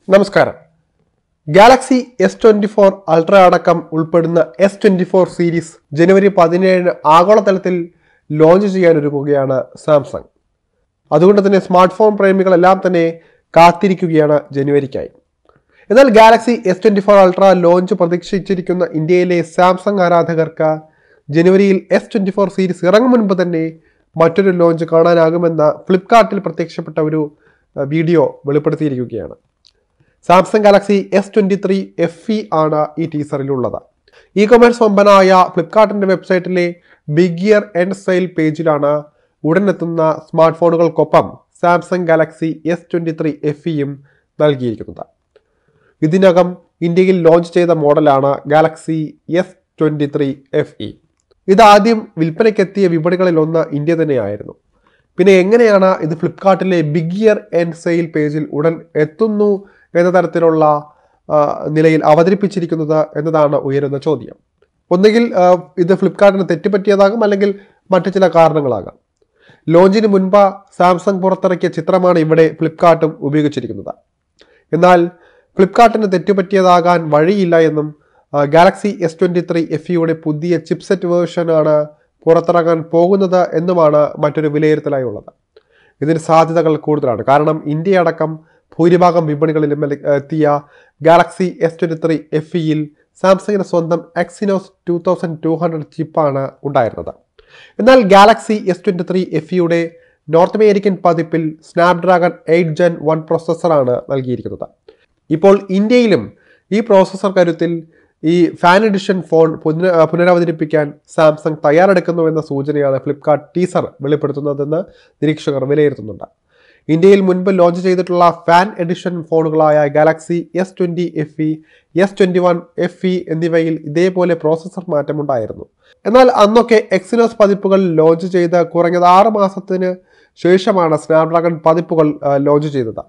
നമസ്കാരം Galaxy S twenty four Ultra അടക്കം ഉൾപ്പെടുന്ന എസ് ട്വന്റി ഫോർ സീരീസ് ജനുവരി പതിനേഴിന് ആഗോളതലത്തിൽ ലോഞ്ച് ചെയ്യാനൊരുങ്ങുകയാണ് സാംസങ് അതുകൊണ്ട് തന്നെ സ്മാർട്ട് ഫോൺ പ്രേമികളെല്ലാം തന്നെ കാത്തിരിക്കുകയാണ് ജനുവരിക്കായി എന്നാൽ Galaxy S twenty four Ultra launch പ്രതീക്ഷിച്ചിരിക്കുന്ന ഇന്ത്യയിലെ സാംസങ് ആരാധകർക്ക് ജനുവരിയിൽ എസ് ട്വന്റി ഫോർ സീരീസ് ഇറങ്ങും മുൻപ് തന്നെ മറ്റൊരു ലോഞ്ച് കാണാനാകുമെന്ന ഫ്ലിപ്കാർട്ടിൽ പ്രത്യക്ഷപ്പെട്ട ഒരു അഹ്, വീഡിയോ വെളിപ്പെടുത്തിയിരിക്കുകയാണ് Samsung Galaxy S twenty three F E ആണ് ഈ ടീസറിലുള്ളത് ഇ കൊമേഴ്സ് വമ്പനായ ഫ്ലിപ്കാർട്ടിന്റെ വെബ്സൈറ്റിലെ ബിഗ് ഇയർ എൻഡ് സെയിൽ പേജിലാണ് ഉടനെത്തുന്ന സ്മാർട്ട് ഫോണുകൾക്കൊപ്പം Samsung Galaxy S twenty three F ഇയും നൽകിയിരിക്കുന്നത് ഇതിനകം ഇന്ത്യയിൽ ലോഞ്ച് ചെയ്ത മോഡലാണ് Galaxy S twenty three F E ഇതാദ്യം വിൽപ്പനയ്ക്കെത്തിയ വിപണികളിൽ ഒന്ന് ഇന്ത്യ തന്നെയായിരുന്നു പിന്നെ എങ്ങനെയാണ് ഇത് ഫ്ലിപ്കാർട്ടിലെ ബിഗ് ഇയർ എൻഡ് സെയിൽ പേജിൽ ഉടൻ എത്തുന്നു എന്ന തരത്തിലുള്ള ആ, നിലയിൽ അവതരിപ്പിച്ചിരിക്കുന്നത് എന്നതാണ് ഉയരുന്ന ചോദ്യം ഒന്നുകിൽ ആ, ഇത് ഫ്ലിപ്കാർട്ടിന് തെറ്റുപറ്റിയതാകും അല്ലെങ്കിൽ മറ്റു ചില കാരണങ്ങളാകാം ലോഞ്ചിന് മുൻപ് സാംസങ് പുറത്തിറക്കിയ ചിത്രമാണ് ഇവിടെ ഫ്ലിപ്കാർട്ടും ഉപയോഗിച്ചിരിക്കുന്നത് എന്നാൽ ഫ്ലിപ്കാർട്ടിന് തെറ്റുപറ്റിയതാകാൻ വഴിയില്ല എന്നും Galaxy S twenty three F ഇയുടെ പുതിയ ചിപ്സെറ്റ് വേർഷനാണ് പുറത്തിറങ്ങാൻ പോകുന്നത് എന്നുമാണ് മറ്റൊരു വിലയിരുത്തലായി ഉള്ളത് ഇതിന് സാധ്യതകൾ കൂടുതലാണ് കാരണം ഇന്ത്യ അടക്കം ഭൂരിഭാഗം വിപണികളിലും എല- എത്തിയ Galaxy S twenty three F ഇയിൽ സാംസങ്ങിന്റെ സ്വന്തം Exynos two thousand two hundred ചിപ്പാണ് ഉണ്ടായിരുന്നത് എന്നാൽ Galaxy S twenty three F ഇയുടെ നോർത്ത് അമേരിക്കൻ പതിപ്പിൽ സ്നാപ്ഡ്രാഗൺ എയ്റ്റ് ജെൻ വൺ പ്രോസസ്സറാണ് നൽകിയിരിക്കുന്നത് ഇപ്പോൾ ഇന്ത്യയിലും ഈ പ്രോസസ്സർ കരുത്തിൽ ഈ ഫാൻ എഡിഷൻ ഫോൺ പുന പുനരവതരിപ്പിക്കാൻ സാംസങ് തയ്യാറെടുക്കുന്നു എന്ന സൂചനയാണ് ഫ്ലിപ്കാർട്ട് ടീസർ വെളിപ്പെടുത്തുന്നതെന്ന് നിരീക്ഷകർ വിലയിരുത്തുന്നുണ്ട് ഇന്ത്യയിൽ മുൻപ് ലോഞ്ച് ചെയ്തിട്ടുള്ള ഫാൻ എഡിഷൻ ഫോണുകളായ Galaxy S twenty F E S twenty one F E എന്നിവയിൽ ഇതേപോലെ പ്രോസസ്സർ മാറ്റമുണ്ടായിരുന്നു എന്നാൽ അന്നൊക്കെ എക്സിനോസ് പതിപ്പുകൾ ലോഞ്ച് ചെയ്ത് കുറഞ്ഞത് ആറ് മാസത്തിന് ശേഷമാണ് സ്നാപ്ഡ്രാഗൺ പതിപ്പുകൾ ആ, ലോഞ്ച് ചെയ്തത്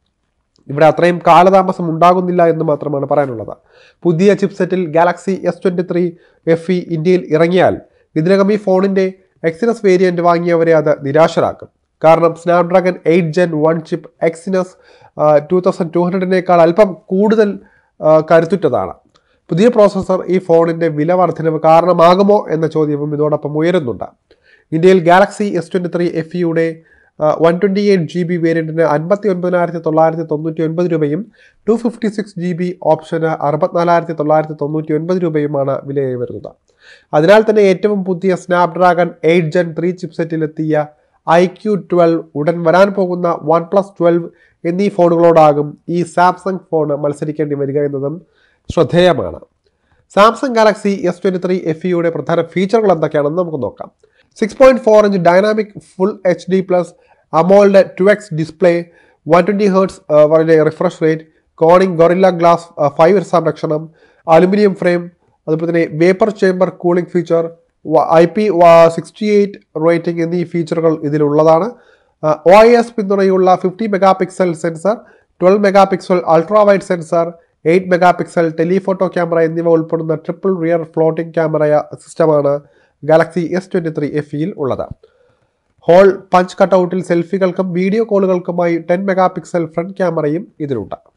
ഇവിടെ അത്രയും കാലതാമസം ഉണ്ടാകുന്നില്ല എന്ന് മാത്രമാണ് പറയാനുള്ളത് പുതിയ ചിപ്സെറ്റിൽ Galaxy S twenty three F E ഇന്ത്യയിൽ ഇറങ്ങിയാൽ ഇതിനകം ഈ ഫോണിൻ്റെ എക്സിനസ് വേരിയന്റ് വാങ്ങിയവരെ അത് നിരാശരാക്കും കാരണം Snapdragon eight gen one chip Exynos two thousand two ഹൺഡ്രഡിനേക്കാൾ അല്പം കൂടുതൽ ആ, കരുത്തുറ്റതാണ് പുതിയ പ്രോസസ്സർ ഈ ഫോണിൻ്റെ വില വർധനവ് കാരണമാകുമോ എന്ന ചോദ്യവും ഇതോടൊപ്പം ഉയരുന്നുണ്ട് ഇന്ത്യയിൽ Galaxy S twenty three F ഇയുടെ one twenty eight G B വേരിയൻറ്റിന് അൻപത്തി ഒൻപതിനായിരത്തി തൊള്ളായിരത്തി തൊണ്ണൂറ്റി ഒൻപത് രൂപയും two fifty six G B ഓപ്ഷന് അറുപത്തിനാലായിരത്തി തൊള്ളായിരത്തി തൊണ്ണൂറ്റി ഒൻപത് രൂപയുമാണ് വിലയായി വരുന്നത് അതിനാൽ തന്നെ ഏറ്റവും പുതിയ സ്നാപ്ഡ്രാഗൺ എയ്റ്റ് ജെൻ ത്രീ ചിപ്സെറ്റിലെത്തിയ ഐ ക്യു ട്വൽവ് ഉടൻ വരാൻ പോകുന്ന വൺ പ്ലസ് ട്വൽവ് എന്നീ ഫോണുകളോടാകും ഈ സാംസങ് ഫോൺ മത്സരിക്കേണ്ടി വരിക എന്നതും ശ്രദ്ധേയമാണ് Samsung Galaxy S twenty three F ഇയുടെ പ്രധാന ഫീച്ചറുകൾ എന്തൊക്കെയാണെന്ന് നമുക്ക് നോക്കാം six point four inch dynamic full H D plus AMOLED two X display one twenty hertz വളരെ refresh rate Corning Gorilla Glass five സംരക്ഷണം അലുമിനിയം ഫ്രെയിം അതുപോലെ തന്നെ vapour chamber cooling feature I P sixty eight rating എന്നീ ഫീച്ചറുകൾ ഇതിലുള്ളതാണ് O I S പിന്തുണയുള്ള fifty megapixel sensor twelve megapixel ultra wide sensor eight megapixel telephoto camera എന്നിവ ഉൾപ്പെടുന്ന triple rear floating camera സിസ്റ്റമാണ് Galaxy S twenty three F ഇയിൽ ഉള്ളത് hole punch കട്ടൗട്ടിൽ സെൽഫികൾക്കും വീഡിയോ കോളുകൾക്കുമായി ടെൻ മെഗാ പിക്സൽ ഫ്രണ്ട് ക്യാമറയും ഇതിലുണ്ട്